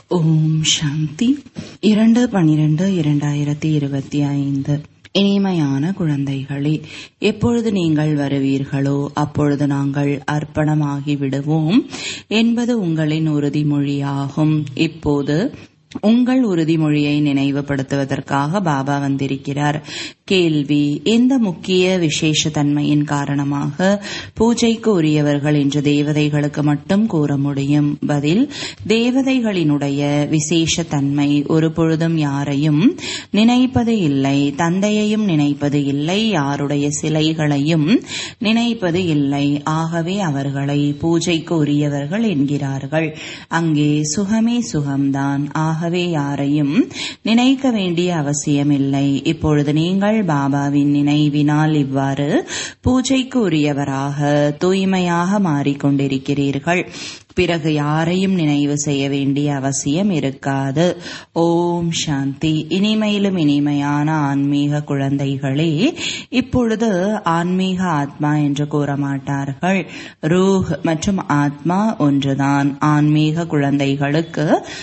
ஓம் சாந்தி இரண்டு பனிரெண்டு இரண்டாயிரத்தி இருபத்தி ஐந்து இனிமையான குழந்தைகளே எப்பொழுது நீங்கள் வருவீர்களோ அப்பொழுது நாங்கள் அர்ப்பணமாகி விடுவோம் என்பது உங்களின் உறுதிமொழியாகும் இப்போது உங்கள் உறுதிமொழியை நினைவுபடுத்துவதற்காக பாபா வந்திருக்கிறார் கேள்வி எந்த முக்கிய விசேஷ தன்மையின் காரணமாக பூஜைக்கு உரியவர்கள் என்று தேவதைகளுக்கு மட்டும் கூற முடியும் பதில் தேவதைகளினுடைய விசேஷ தன்மை ஒரு பொழுதும் யாரையும் நினைப்பது இல்லை தந்தையையும் நினைப்பது இல்லை யாருடைய சிலைகளையும் நினைப்பது இல்லை ஆகவே அவர்களை பூஜைக்கு உரியவர்கள் என்கிறார்கள் அங்கே சுகமே சுகம்தான் ஆகவே யாரையும் நினைக்க வேண்டிய அவசியமில்லை இப்பொழுது நீங்கள் பாபாவின் நினைவினால் இவ்வாறு பூஜைக்கு உரியவராக தூய்மையாக மாறிக்கொண்டிருக்கிறீர்கள் பிறகு யாரையும் நினைவு செய்ய வேண்டிய அவசியம் இருக்காது ஓம் சாந்தி இனிமையிலும் இனிமையான ஆன்மீக குழந்தைகளே இப்பொழுது ஆன்மீக ஆத்மா என்று கூற மாட்டார்கள் ரூஹ் மற்றும் ஆத்மா ஒன்றுதான் ஆன்மீக குழந்தைகளுக்கு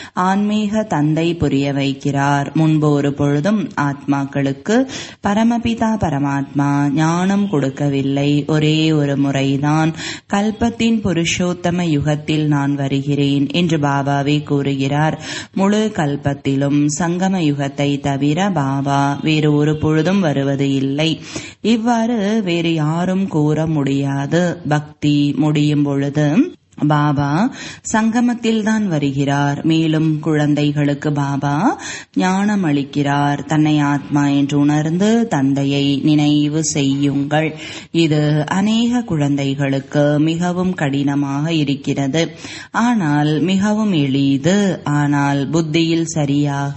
ஆன்மீக தந்தை புரிய வைக்கிறார் முன்பு ஒரு பொழுதும் ஆத்மாக்களுக்கு பரமபிதா பரமாத்மா ஞானம் கொடுக்கவில்லை ஒரே ஒரு முறைதான் கல்பத்தின் புருஷோத்தம யுகத்தில் நான் வருகிறேன் என்று பாபாவே கூறுகிறார் முழு கல்பத்திலும் சங்கம யுகத்தை தவிர பாபா வேறு ஒரு பொழுதும் வருவது இல்லை இவ்வாறு வேறு யாரும் கூற முடியாது பக்தி முடியும் பொழுது பாபா சங்கமத்தில் தான் வருகிறார் மேலும் குழந்தைகளுக்கு பாபா ஞானம் அளிக்கிறார் தன்னை ஆத்மா என்று உணர்ந்து தந்தையை நினைவு செய்யுங்கள் இது அநேக குழந்தைகளுக்கு மிகவும் கடினமாக இருக்கிறது ஆனால் மிகவும் எளிது ஆனால் புத்தியில் சரியாக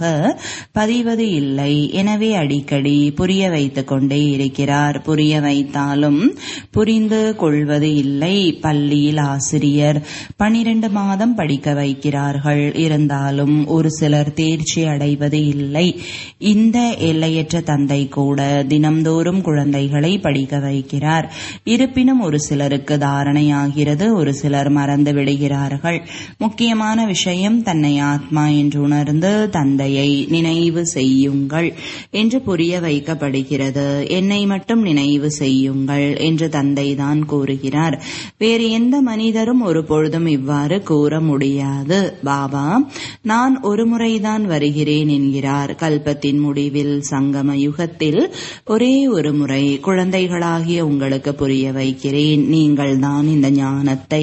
பதிவது இல்லை எனவே அடிக்கடி புரிய வைத்துக் கொண்டே இருக்கிறார் புரிய வைத்தாலும் புரிந்து கொள்வது இல்லை பள்ளியில் ஆசிரியர் பனிரெண்டு மாதம் படிக்க வைக்கிறார்கள் இருந்தாலும் ஒரு சிலர் தேர்ச்சி அடைவது இல்லை இந்த எல்லையற்ற தந்தை கூட தினம்தோறும் குழந்தைகளை படிக்க வைக்கிறார் இருப்பினும் ஒரு சிலருக்கு தாரணையாகிறது ஒரு சிலர் மறந்து விடுகிறார்கள் முக்கியமான விஷயம் தன்னை ஆத்மா என்று உணர்ந்து தந்தையை நினைவு செய்யுங்கள் என்று புரிய வைக்கப்படுகிறது என்னை மட்டும் நினைவு செய்யுங்கள் என்று தந்தை தான் கூறுகிறார் வேறு எந்த மனிதரும் ஒரு பொழுதும் இவ்வாறு கூற முடியாது பாபா நான் ஒரு முறைதான் வருகிறேன் என்கிறார் கல்பத்தின் முடிவில் சங்கம யுகத்தில் ஒரே ஒரு முறை குழந்தைகளாகிய உங்களுக்கு புரிய வைக்கிறேன் நீங்கள் தான் இந்த ஞானத்தை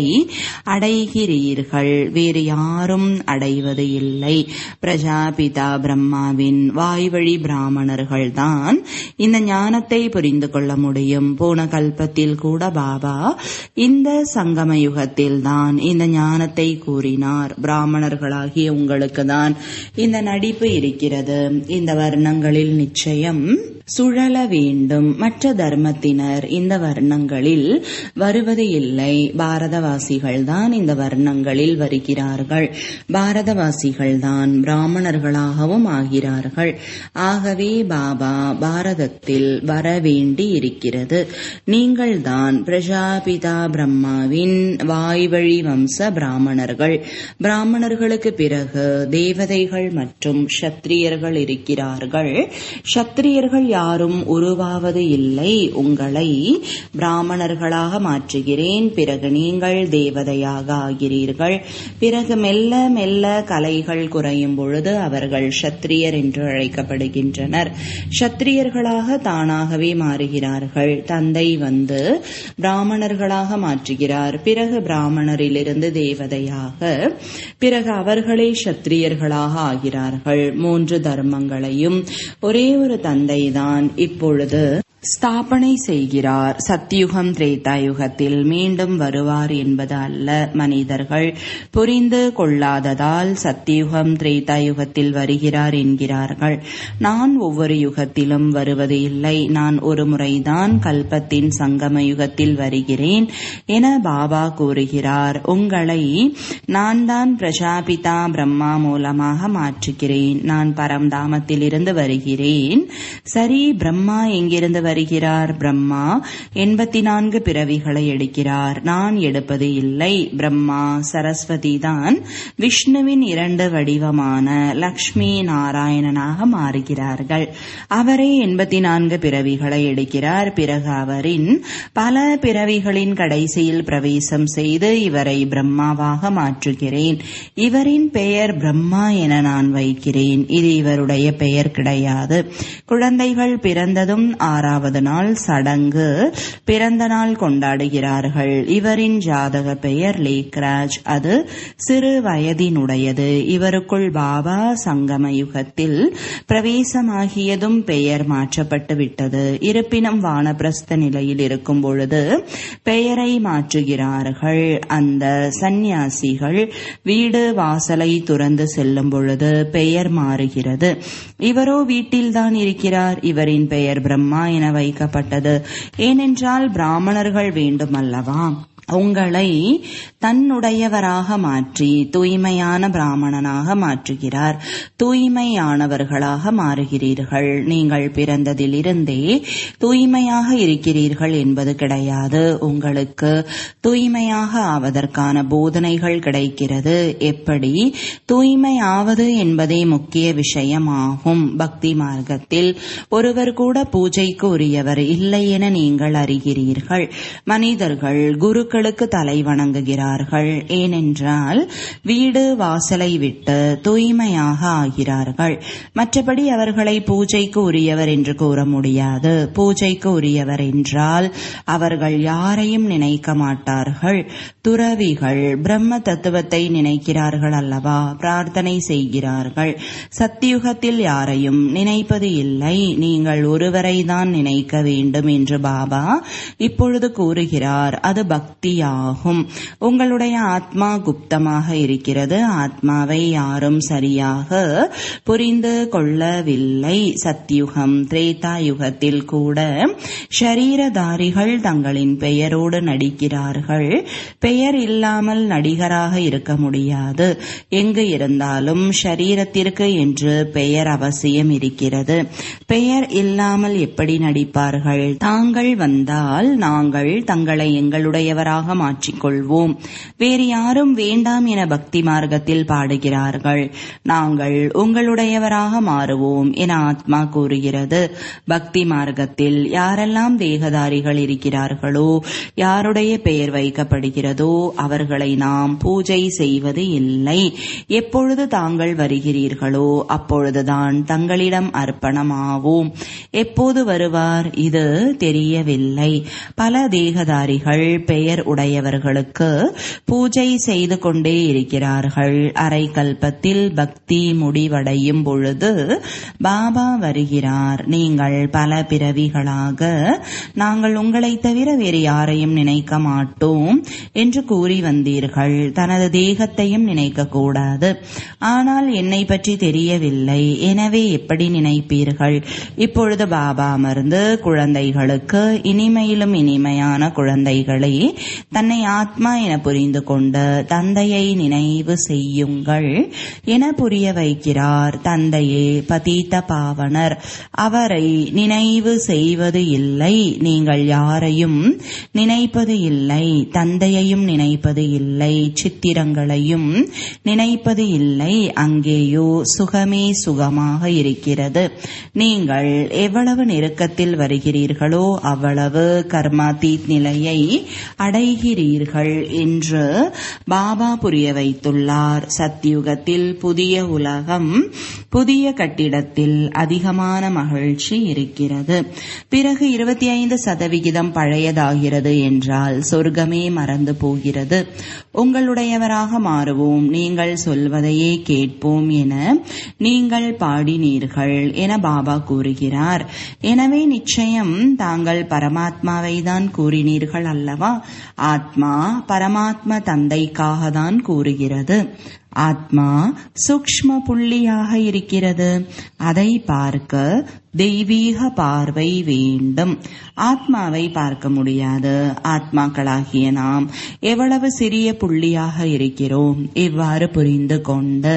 அடைகிறீர்கள் வேறு யாரும் அடைவது இல்லை பிரஜாபிதா பிரம்மாவின் வாய்வழி பிராமணர்கள் தான் இந்த ஞானத்தை புரிந்து கொள்ள முடியும் போன கல்பத்தில் கூட பாபா இந்த சங்கம யுகத்தில் தான் இந்த ஞானத்தை கூறினார் பிராமணர்களாகிய உங்களுக்கு தான் இந்த நடிப்பு இருக்கிறது இந்த வர்ணங்களில் நிச்சயம் சுழல வேண்டும் மற்ற தர்மத்தினர் இந்த வர்ணங்களில் வருவது இல்லை பாரதவாசிகள் தான் இந்த வர்ணங்களில் வருகிறார்கள் பாரதவாசிகள் தான் பிராமணர்களாகவும் ஆகிறார்கள் ஆகவே பாபா பாரதத்தில் வர வேண்டி இருக்கிறது நீங்கள் தான் பிரஜாபிதா பிரம்மாவின் வாய்வழி வம்ச பிராமணர்கள் பிராமணர்களுக்கு பிறகு தேவதைகள் மற்றும் சத்திரியர்கள் இருக்கிறார்கள் சத்திரியர்கள் யாரும் உருவாவது இல்லை உங்களை பிராமணர்களாக மாற்றுகிறேன் பிறகு நீங்கள் தேவதையாக ஆகிறீர்கள் பிறகு மெல்ல மெல்ல கலைகள் குறையும் பொழுது அவர்கள் சத்திரியர் என்று அழைக்கப்படுகின்றனர் சத்திரியர்களாக தானாகவே மாறுகிறார்கள் தந்தை வந்து பிராமணர்களாக மாற்றுகிறார் பிறகு பிராமணரிலிருந்து தேவதையாக பிறகு அவர்களே சத்திரியர்களாக ஆகிறார்கள் மூன்று தர்மங்களையும் ஒரே ஒரு தந்தை தான் இப்பொழுது ஸ்தாபனை செய்கிறார் சத்தியுகம் திரேதாயுகத்தில் மீண்டும் வருவார் என்பது அல்ல மனிதர்கள் புரிந்து கொள்ளாததால் சத்தியுகம் திரேதாயுகத்தில் வருகிறார் என்கிறார்கள் நான் ஒவ்வொரு யுகத்திலும் வருவது இல்லை நான் ஒரு முறைதான் கல்பத்தின் சங்கம யுகத்தில் வருகிறேன் என பாபா கூறுகிறார் வருகிறார் உங்களை நான் தான் பிரஜாபிதா பிரம்மா மூலமாக மாற்றுகிறேன் நான் பரம்தாமத்தில் இருந்து வருகிறேன் சரி பிரம்மா எங்கிருந்து வருகிறார் பிரம்மா எண்பத்தி நான்கு பிறவிகளை எடுக்கிறார் நான் எடுப்பது இல்லை பிரம்மா சரஸ்வதி தான் விஷ்ணுவின் இரண்டு வடிவமான லக்ஷ்மி நாராயணனாக மாறுகிறார்கள் அவரே எண்பத்தி நான்கு பிறவிகளை எடுக்கிறார் பிறகு அவரின் பல பிறவிகளின் கடைசியில் பிரவேசம் செய்து இவரை பிரம்மாவாக மாற்றுகிறேன் இவரின் பெயர் பிரம்மா என நான் வைக்கிறேன் இது இவருடைய பெயர் கிடையாது குழந்தைகள் பிறந்ததும் ஆறாவது நாள் சடங்கு பிறந்த நாள் கொண்டாடுகிறார்கள் இவரின் ஜாதக பெயர் லேக்ராஜ் அது சிறு வயதினுடையது இவருக்குள் பாபா சங்கம யுகத்தில் பிரவேசமாகியதும் பெயர் மாற்றப்பட்டு விட்டது இருப்பினும் வானப்பிரஸ்த நிலையில் இருக்கும் பொழுது பெயரை மாற்றுகிறார்கள் அந்த சந்நியாசிகள் வீடு வாசலை துறந்து செல்லும் பொழுது பெயர் மாறுகிறது இவரோ வீட்டில்தான் இருக்கிறார் இவரின் பெயர் பிரம்மா என வைக்கப்பட்டது ஏனென்றால் பிராமணர்கள் வேண்டுமல்லவா உங்களை தன்னுடையவராக மாற்றி தூய்மையான பிராமணனாக மாற்றுகிறார் தூய்மையானவர்களாக மாறுகிறீர்கள் நீங்கள் பிறந்ததிலிருந்தே தூய்மையாக இருக்கிறீர்கள் என்பது கிடையாது உங்களுக்கு தூய்மையாக ஆவதற்கான போதனைகள் கிடைக்கிறது எப்படி தூய்மையாவது என்பதே முக்கிய விஷயமாகும் பக்தி மார்க்கத்தில் ஒருவர் கூட பூஜைக்கு உரியவர் இல்லை என நீங்கள் அறிகிறீர்கள் மனிதர்கள் குருக்களுக்கு தலை வணங்குகிறார்கள் ஏனென்றால் வீடு வாசலை விட்டு தூய்மையாக ஆகிறார்கள் மற்றபடி அவர்களை பூஜைக்கு உரியவர் என்று கூற முடியாது பூஜைக்கு உரியவர் என்றால் அவர்கள் யாரையும் நினைக்க மாட்டார்கள் துறவிகள் பிரம்ம தத்துவத்தை நினைக்கிறார்கள் அல்லவா பிரார்த்தனை செய்கிறார்கள் சத்தியுகத்தில் யாரையும் நினைப்பது இல்லை நீங்கள் ஒருவரை தான் நினைக்க வேண்டும் என்று பாபா இப்பொழுது கூறுகிறார் அது பக்தியாகும் உங்களுடைய ஆத்மா குப்தமாக இருக்கிறது ஆத்மாவை யாரும் சரியாக புரிந்து கொள்ளவில்லை சத்யுகம் திரேதா யுகத்தில் கூட ஷரீரதாரிகள் தங்களின் பெயரோடு நடிக்கிறார்கள் பெயர் இல்லாமல் நடிகராக இருக்க முடியாது எங்கு இருந்தாலும் ஷரீரத்திற்கு என்று பெயர் அவசியம் இருக்கிறது பெயர் இல்லாமல் எப்படி நடிப்பார்கள் தாங்கள் வந்தால் நாங்கள் தங்களை எங்களுடையவராக மாற்றிக்கொள்வோம் வேறு யாரும் வேண்டாம் என பக்தி மார்க்கத்தில் பாடுகிறார்கள் நாங்கள் உங்களுடையவராக மாறுவோம் என ஆத்மா கூறுகிறது பக்தி மார்க்கத்தில் யாரெல்லாம் தேகதாரிகள் இருக்கிறார்களோ யாருடைய பெயர் வைக்கப்படுகிறதோ அவர்களை நாம் பூஜை செய்வது இல்லை எப்பொழுது தாங்கள் வருகிறீர்களோ அப்பொழுதுதான் தங்களிடம் அர்ப்பணமாவோம் எப்போது வருவார் இது தெரியவில்லை பல தேகதாரிகள் பெயர் உடையவர்களுக்கு பூஜை செய்து கொண்டே இருக்கிறார்கள் அரை கல்பத்தில் பக்தி முடிவடையும் பொழுது பாபா வருகிறார் நீங்கள் பல பிறவிகளாக நாங்கள் உங்களை தவிர வேறு யாரையும் நினைக்க மாட்டோம் என்று கூறி வந்தீர்கள் தனது தேகத்தையும் நினைக்க கூடாது ஆனால் என்னை பற்றி தெரியவில்லை எனவே எப்படி நினைப்பீர்கள் இப்பொழுது பாபா அமர்ந்து குழந்தைகளுக்கு இனிமையிலும் இனிமையான குழந்தைகளை தன்னை ஆத்மா என புரிந்து கொண்டு தந்தையை நினைவு செய்யுங்கள் என புரிய வைக்கிறார் தந்தையே பதீத்த பாவனர் அவரை நினைவு செய்வது இல்லை நீங்கள் யாரையும் நினைப்பது இல்லை தந்தையையும் நினைப்பது இல்லை சித்திரங்களையும் நினைப்பது இல்லை அங்கேயோ சுகமே சுகமாக இருக்கிறது நீங்கள் எவ்வளவு நெருக்கத்தில் வருகிறீர்களோ அவ்வளவு கர்மாதீத் நிலையை அடைகிறீர்கள் என்று பாபா புரிய வைத்துள்ளார் சத்யுகத்தில் புதிய உலகம் புதிய கட்டிடத்தில் அதிகமான மகிழ்ச்சி இருக்கிறது பிறகு இருபத்தி ஐந்து சதவிகிதம் பழையதாகிறது என்றால் சொர்க்கமே மறந்து போகிறது உங்களுடையவராக மாறுவோம் நீங்கள் சொல்வதையே கேட்போம் என நீங்கள் பாடினீர்கள் என பாபா கூறுகிறார் எனவே நிச்சயம் தாங்கள் பரமாத்மாவை தான் கூறினீர்கள் அல்லவா ஆத்மா பரமாத்ம தந்தைக்காக தான் கூறுகிறது ஆத்மா சூக்ஷ்ம புள்ளியாக இருக்கிறது அதை பார்க்க தெய்வீக பார்வை வேண்டும் ஆத்மாவை பார்க்க முடியாது ஆத்மாக்களாகிய நாம் எவ்வளவு சிறிய புள்ளியாக இருக்கிறோம் இவ்வாறு புரிந்து கொண்டு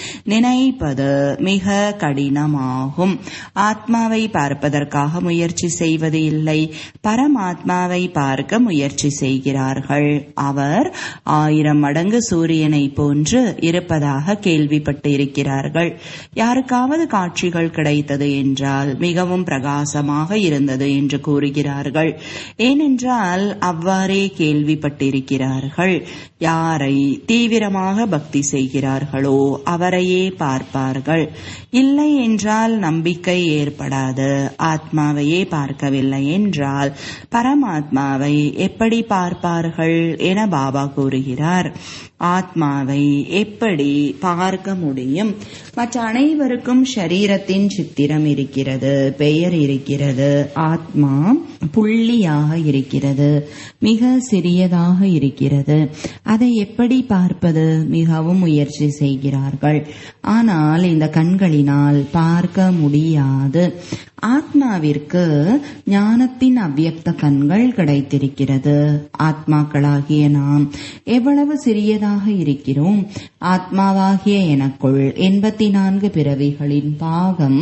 நினைப்பது மிக கடினமாகும் ஆத்மாவை பார்ப்பதற்காக முயற்சி செய்வது இல்லை பரமாத்மாவை பார்க்க முயற்சி செய்கிறார்கள் அவர் ஆயிரம் மடங்கு சூரியனை போன்று இருப்பதாக கேள்விப்பட்டு இருக்கிறார்கள் யாருக்காவது காட்சிகள் கிடைத்தது என்றால் மிகவும் பிரகாசமாக இருந்தது என்று கூறுகிறார்கள் ஏனென்றால் அவ்வாறே கேள்விப்பட்டிருக்கிறார்கள் யாரை தீவிரமாக பக்தி செய்கிறார்களோ அவரையே பார்ப்பார்கள் இல்லை என்றால் நம்பிக்கை ஏற்படாது ஆத்மாவையே பார்க்கவில்லை என்றால் பரமாத்மாவை எப்படி பார்ப்பார்கள் என பாபா கூறுகிறார் ஆத்மாவை எப்படி பார்க்க முடியும் மற்ற அனைவருக்கும் ஷரீரத்தின் சித்திரம் இருக்கிறது பெயர் இருக்கிறது ஆத்மா புள்ளியாக இருக்கிறது மிக சிறியதாக இருக்கிறது அதை எப்படி பார்ப்பது மிகவும் முயற்சி செய்கிறார்கள் ஆனால் இந்த கண்களினால் பார்க்க முடியாது ஆத்மாவிற்கு ஞானத்தின் அவ்வியக்த கண்கள் கிடைத்திருக்கிறது ஆத்மாக்களாகிய நாம் எவ்வளவு சிறியதாக இருக்கிறோம் ஆத்மாவாகிய எனக்குள் எண்பத்தி நான்கு பிறவிகளின் பாகம்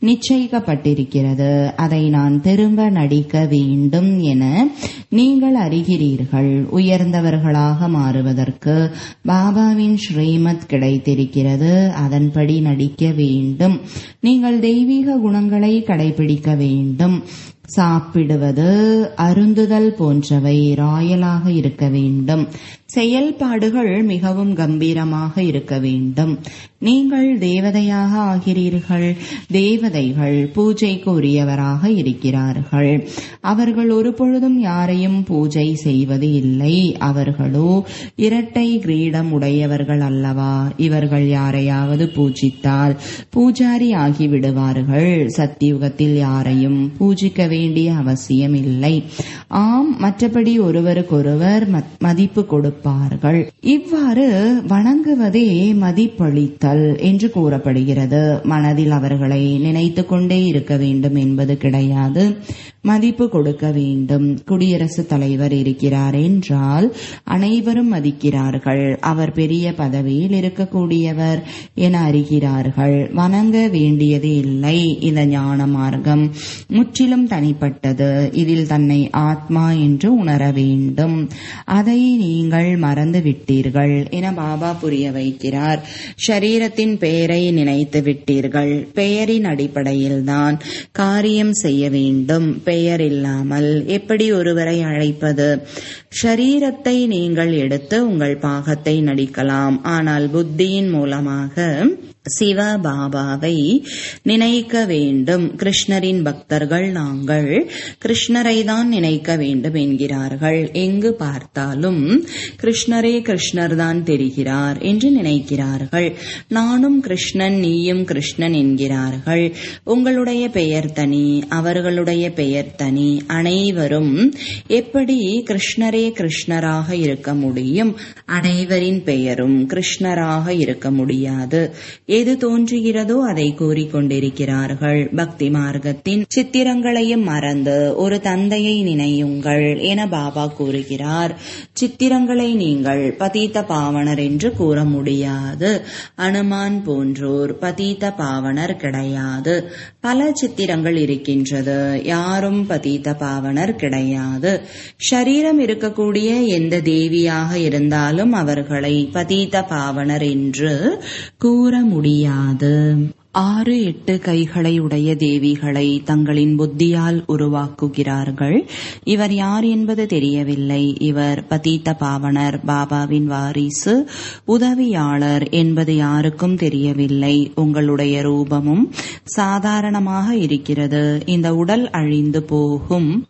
நிச்சயிக்கப்பட்டிருக்கிறது அதை நான் திரும்ப நடிக்க வேண்டும் என நீங்கள் அறிகிறீர்கள் உயர்ந்தவர்களாக மாறுவதற்கு பாபாவின் ஸ்ரீமத் கிடைத்திருக்கிறது அதன்படி நடிக்க வேண்டும் நீங்கள் தெய்வீக குணங்களை கடைபிடிக்க வேண்டும் சாப்பிடுவது அருந்துதல் போன்றவை ராயலாக இருக்க வேண்டும் செயல்பாடுகள் மிகவும் கம்பீரமாக இருக்க வேண்டும் நீங்கள் தேவதையாக ஆகிறீர்கள் தேவதைகள் பூஜைக்கு உரியவராக இருக்கிறார்கள் அவர்கள் ஒரு பொழுதும் யாரையும் பூஜை செய்வது இல்லை அவர்களோ இரட்டை கிரீடம் உடையவர்கள் அல்லவா இவர்கள் யாரையாவது பூஜித்தால் பூஜாரி ஆகிவிடுவார்கள் சத்தியுகத்தில் யாரையும் பூஜிக்க வேண்டிய அவசியம் இல்லை ஆம் மற்றபடி ஒருவருக்கொருவர் மதிப்பு கொடுப்பார்கள் இவ்வாறு வணங்குவதே மதிப்பளித்தல் என்று கூறப்படுகிறது மனதில் அவர்களை நினைத்து கொண்டே இருக்க வேண்டும் என்பது கிடையாது மதிப்பு கொடுக்க வேண்டும் குடியரசுத் தலைவர் இருக்கிறார் என்றால் அனைவரும் மதிக்கிறார்கள் அவர் பெரிய பதவியில் இருக்கக்கூடியவர் என அறிகிறார்கள் வணங்க வேண்டியது இல்லை இந்த ஞான மார்க்கம் முற்றிலும் தனிப்பட்டது இதில் தன்னை ஆத்மா என்று உணர வேண்டும் அதை நீங்கள் மறந்து விட்டீர்கள் என பாபா புரிய வைக்கிறார் ஷரீரத்தின் பெயரை நினைத்து விட்டீர்கள் பெயரின் அடிப்படையில்தான் காரியம் செய்ய வேண்டும் பெயர் இல்லாமல் எப்படி ஒருவரை அழைப்பது ஷரீரத்தை நீங்கள் எடுத்து உங்கள் பாகத்தை நடிக்கலாம் ஆனால் புத்தியின் மூலமாக சிவ பாபாவை நினைக்க வேண்டும் கிருஷ்ணரின் பக்தர்கள் நாங்கள் கிருஷ்ணரை தான் நினைக்க வேண்டும் என்கிறார்கள் எங்கு பார்த்தாலும் கிருஷ்ணரே கிருஷ்ணர் தான் தெரிகிறார் என்று நினைக்கிறார்கள் நானும் கிருஷ்ணன் நீயும் கிருஷ்ணன் என்கிறார்கள் உங்களுடைய பெயர் தனி அவர்களுடைய பெயர் தனி அனைவரும் எப்படி கிருஷ்ணரே கிருஷ்ணராக இருக்க முடியும் அனைவரின் பெயரும் கிருஷ்ணராக இருக்க முடியாது எது தோன்றுகிறதோ அதை கூறிக்கொண்டிருக்கிறார்கள் பக்தி மார்க்கத்தின் சித்திரங்களையும் மறந்து ஒரு தந்தையை நினையுங்கள் என பாபா கூறுகிறார் சித்திரங்களை நீங்கள் பதீத்த பாவனர் என்று கூற முடியாது அனுமான் போன்றோர் பதீத்த பாவனர் கிடையாது பல சித்திரங்கள் இருக்கின்றது யாரும் பதீத்த பாவனர் கிடையாது ஷரீரம் இருக்கக்கூடிய எந்த தேவியாக இருந்தாலும் அவர்களை பதீத்த பாவனர் என்று கூற முடியாது ஆறு எட்டு கைகளை உடைய தேவிகளை தங்களின் புத்தியால் உருவாக்குகிறார்கள் இவர் யார் என்பது தெரியவில்லை இவர் பதீத்த பாவனர் பாபாவின் வாரிசு உதவியாளர் என்பது யாருக்கும் தெரியவில்லை உங்களுடைய ரூபமும் சாதாரணமாக இருக்கிறது இந்த உடல் அழிந்து போகும்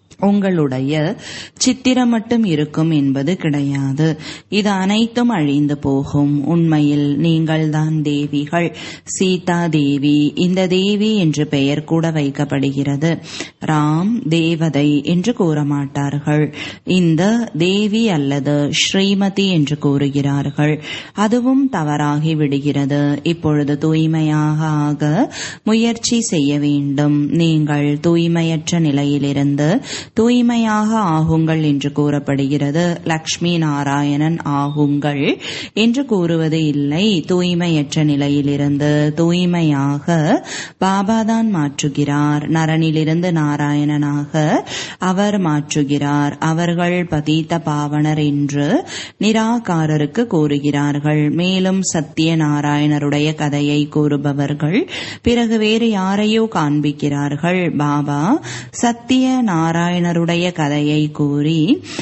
உங்களுடைய சித்திரம் மட்டும் இருக்கும் என்பது கிடையாது இது அனைத்தும் அழிந்து போகும் உண்மையில் நீங்கள்தான் தேவிகள் சீதா தேவி இந்த தேவி என்று பெயர் கூட வைக்கப்படுகிறது ராம் தேவதை என்று கூற மாட்டார்கள் இந்த தேவி அல்லது ஸ்ரீமதி என்று கூறுகிறார்கள் அதுவும் தவறாகி விடுகிறது இப்பொழுது தூய்மையாக ஆக முயற்சி செய்ய வேண்டும் நீங்கள் தூய்மையற்ற நிலையிலிருந்து தூய்மையாக ஆகுங்கள் என்று கூறப்படுகிறது லக்ஷ்மி நாராயணன் ஆகுங்கள் என்று கூறுவது இல்லை தூய்மையற்ற நிலையிலிருந்து தூய்மையாக பாபாதான் மாற்றுகிறார் நரனிலிருந்து நாராயணனாக அவர் மாற்றுகிறார் அவர்கள் பதீத்த பாவனர் என்று நிராகாரருக்கு கூறுகிறார்கள் மேலும் சத்திய நாராயணருடைய கதையை கூறுபவர்கள் பிறகு வேறு யாரையோ காண்பிக்கிறார்கள் பாபா சத்திய நாராயணருடைய கதையை கூறி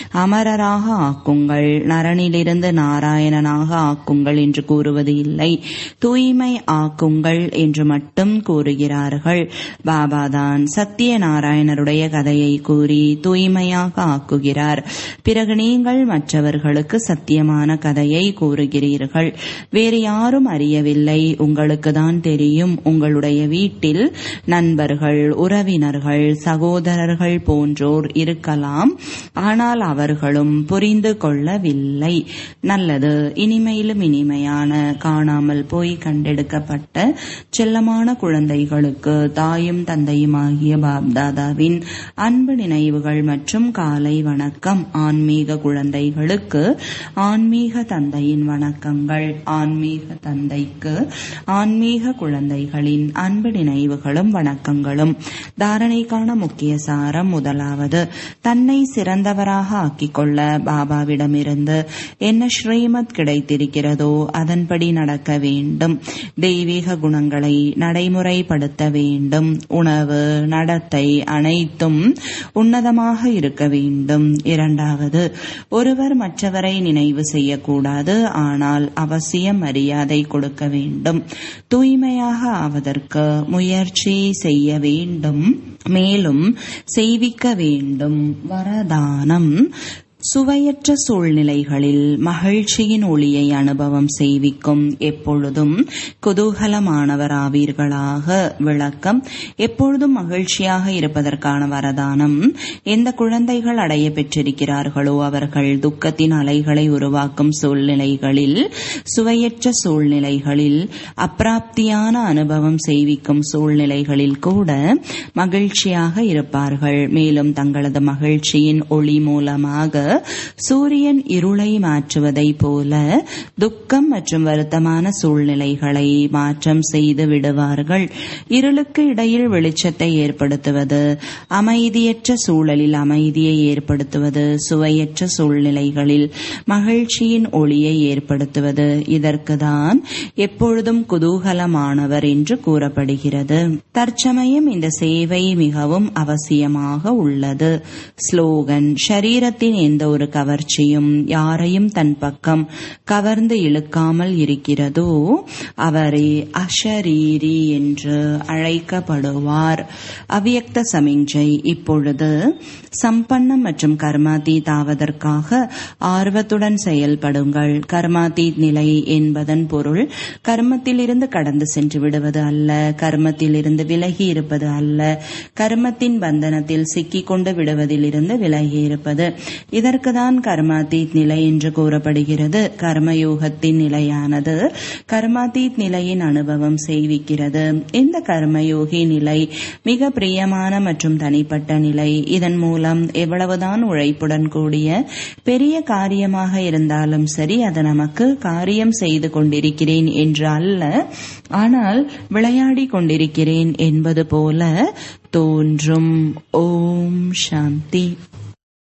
அமரராக ஆக்குங்கள் நரனிலிருந்து நாராயணனாக ஆக்குங்கள் என்று கூறுவது இல்லை தூய்மை ஆக்குங்கள் என்று மட்டும் கூறுகிறார்கள் பாபாதான் சத்திய நாராயணருடைய கதையை கூறி தூய்மையாக ஆக்குகிறார் பிறகு நீங்கள் மற்றவர்களுக்கு சத்தியமான கதையை கூறுகிறீர்கள் வேறு யாரும் அறியவில்லை உங்களுக்கு தான் தெரியும் உங்களுடைய வீட்டில் நண்பர்கள் உறவினர்கள் சகோதரர்கள் போன்றோர் இருக்கலாம் ஆனால் அவர்களும் புரிந்து கொள்ளவில்லை நல்லது இனிமையிலும் இனிமையான காணாமல் போய் கண்டெடுக்கப்பட்ட செல்லமான குழந்தைகளுக்கு தாயும் தந்தையுமாகிய பாப்தாதாவின் அன்பு நினைவுகள் மற்றும் காலை வணக்கம் ஆன்மீக குழந்தைகளுக்கு ஆன்மீக தந்தையின் வணக்கங்கள் ஆன்மீக தந்தைக்கு ஆன்மீக குழந்தைகளின் அன்பு நினைவுகளும் வணக்கங்களும் தாரணைக்கான முக்கிய சாரம் முதலாவது தன்னை சிறந்தவராக ஆக்கிக் கொள்ள பாபாவிடமிருந்து என்ன ஸ்ரீமத் கிடைத்திருக்கிறதோ அதன்படி நடக்க வேண்டும் தெய்வீக குணங்களை நடைமுறைப்படுத்த வேண்டும் உணவு நடத்தை அனைத்தும் உன்னதமாக இருக்க வேண்டும் இரண்டாவது ஒருவர் மற்றவரை நினைவு செய்யக்கூடாது ஆனால் அவசியம் மரியாதை கொடுக்க வேண்டும் தூய்மையாக ஆவதற்கு முயற்சி செய்ய வேண்டும் மேலும் செய்விக்க வேண்டும் வரதானம் சுவையற்ற சூழ்நிலைகளில் மகிழ்ச்சியின் ஒளியை அனுபவம் செய்விக்கும் எப்பொழுதும் குதூகலமானவராவீர்களாக விளக்கம் எப்பொழுதும் மகிழ்ச்சியாக இருப்பதற்கான வரதானம் எந்த குழந்தைகள் அடைய பெற்றிருக்கிறார்களோ அவர்கள் துக்கத்தின் அலைகளை உருவாக்கும் சூழ்நிலைகளில் சுவையற்ற சூழ்நிலைகளில் அப்பிராப்தியான அனுபவம் செய்விக்கும் சூழ்நிலைகளில் கூட மகிழ்ச்சியாக இருப்பார்கள் மேலும் தங்களது மகிழ்ச்சியின் ஒளி மூலமாக சூரியன் இருளை மாற்றுவதை போல துக்கம் மற்றும் வருத்தமான சூழ்நிலைகளை மாற்றம் செய்து விடுவார்கள் இருளுக்கு இடையில் வெளிச்சத்தை ஏற்படுத்துவது அமைதியற்ற சூழலில் அமைதியை ஏற்படுத்துவது சுவையற்ற சூழ்நிலைகளில் மகிழ்ச்சியின் ஒளியை ஏற்படுத்துவது இதற்குதான் எப்பொழுதும் குதூகலமானவர் என்று கூறப்படுகிறது தற்சமயம் இந்த சேவை மிகவும் அவசியமாக உள்ளது ஸ்லோகன் ஷரீரத்தின் எந்த ஒரு கவர்ச்சியும் யாரையும் தன் பக்கம் கவர்ந்து இழுக்காமல் இருக்கிறதோ அவரே அஷரீரி என்று அழைக்கப்படுவார் அவ்யக்த சமிஞ்சை இப்பொழுது சம்பன்னம் மற்றும் கர்மாதீத் ஆவதற்காக ஆர்வத்துடன் செயல்படுங்கள் கர்மாதீத் நிலை என்பதன் பொருள் கர்மத்திலிருந்து கடந்து சென்று விடுவது அல்ல கர்மத்திலிருந்து விலகி இருப்பது அல்ல கர்மத்தின் பந்தனத்தில் சிக்கிக் கொண்டு விடுவதிலிருந்து விலகி இருப்பது இதற்குதான் கர்மாதீத் நிலை என்று கூறப்படுகிறது கர்மயோகத்தின் நிலையானது கர்மாதீத் நிலையின் அனுபவம் செய்விக்கிறது இந்த கர்மயோகி நிலை மிக பிரியமான மற்றும் தனிப்பட்ட நிலை இதன் மூலம் எவ்வளவுதான் உழைப்புடன் கூடிய பெரிய காரியமாக இருந்தாலும் சரி அது நமக்கு காரியம் செய்து கொண்டிருக்கிறேன் என்று அல்ல ஆனால் விளையாடி கொண்டிருக்கிறேன் என்பது போல தோன்றும் ஓம் சாந்தி